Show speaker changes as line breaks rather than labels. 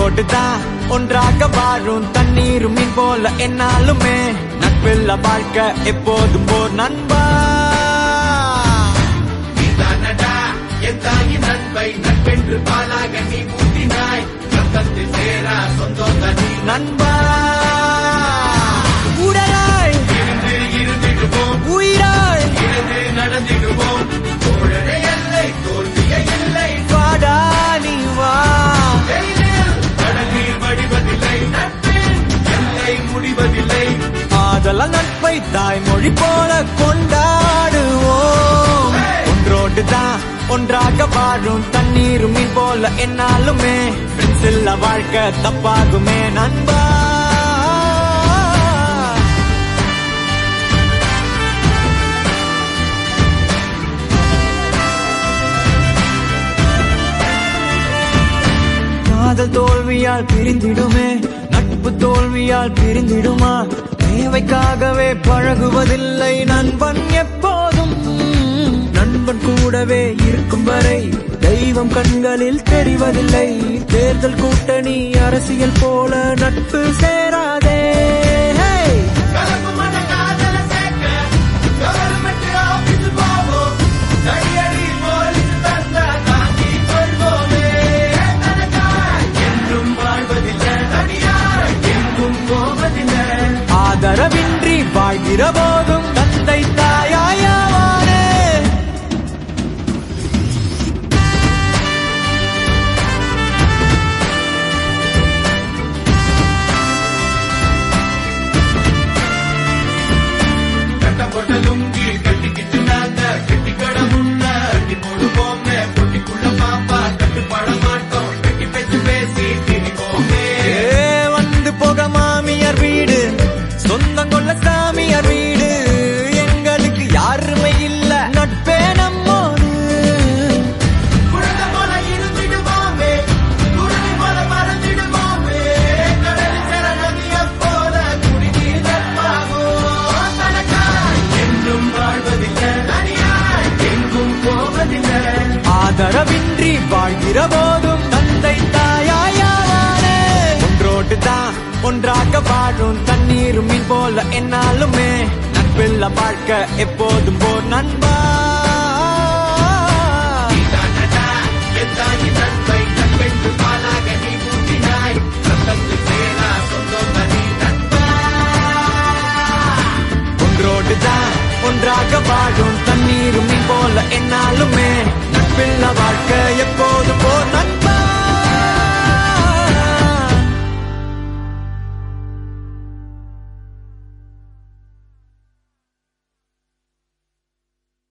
ஒன்றோடு தான் ஒன்றாக வாழும் தண்ணீரும் மீன் போல என்னாலுமே நட்பில்ல வாழ்க்கை எப்போதும் போர் நண்பா
நீதானடா என் தாயின் நட்பை நட்பென்று பாலாக நீ ஊட்டினாய் ரத்தத்தில் சேரா சொந்தம் தனி
நண்பா உடலாய்
இருந்து இருந்திடுவோம்
உயிராய்
இருந்து நடந்திடுவோம் தோழரை எல்லை தோல்விய இல்லை
வாடா நீ வா
வெயிலில் கடல் நீர் வடிவதில்லை நட்பின் எல்லை முடிவதில்லை
ஆதல நட்பை தாய்மொழி போல கொண்டாடுவோம் ஒன்றோடு தான் ஒன்றாக வாழும் தண்ணீரும் மீன் போல என்னாலுமே ஃப்ரெண்ட்ஸ் இல்ல வாழ்க்கை தப்பாகுமே நண்பா காதல் தோல்வியால் பிரிந்திடுமே நட்பு தோல்வியால் பிரிந்திடுமா தேவைக்காகவே பழகுவதில்லை நண்பன் எப்போதும் நண்பன் கூடவே இருக்கும் வரை தெய்வம் கண்களில் தெரிவதில்லை தேர்தல் கூட்டணி அரசியல் போல நட்பு சேராதே Hey!
கலப்பு மன காதல சேர்க்க கவர்மெண்ட் ஆபீஸ் போவோம் தடியடி போலீஸ் தந்தா தாங்கி கொள்வோமே தனக்காய் என்றும் வாழ்வதில்லை தனியாய் எங்கும் போவதில்லை
ஆதரவின்றி வாழ்கிற போதும் தந்தை தாயாயாவானே
கட்டம் போட்ட லுங்கி கட்டிக்கிட்டு நாங்க கட்டி கடை முன்ன அட்டி போடுவோமே பொட்டிக்குள்ள பாப்பா கட்டு பட மாட்டோம் கட்டி பேச்சு பேசி திரிவோமே
ஏ வந்து போக மாமியார் வீடு சொந்தம் கொள்ள சாமியார் வீடு எங்களுக்கு யாருமே இல்ல நட்பே நம்மோடு
குழந்தை போல இருந்திடுவோமே குருவி போல மறந்திடுவோமே கடலில் சிற நதிய போல குடிநீர் நட்பாகும் தனக்காய் என்றும் வாழ்வதில்லை தனியாய் எங்கும் போவதில்லை
ஆதரவின்றி வாழ்கிற போதும் தந்தை தாயாயாவானே ஒன்றோடு தான் ஒன்றாக வாழும் தண்ணீரும் மீன் போல என்னாலுமே நட்பில்ல வாழ்க்கை எப்போதும் போர் நண்பா
நீதானடா என் தாயின் நட்பை நட்பென்று பாலாக நீ ஊட்டினாய் ரத்தத்தில் சேரா சொந்தம் தனி நட்பா
ஒன்றோடு தான் ஒன்றாக வாழும் தண்ணீரும் மீன் போல என்னாலுமே நட்பில்ல வாழ்க்கை எப்போ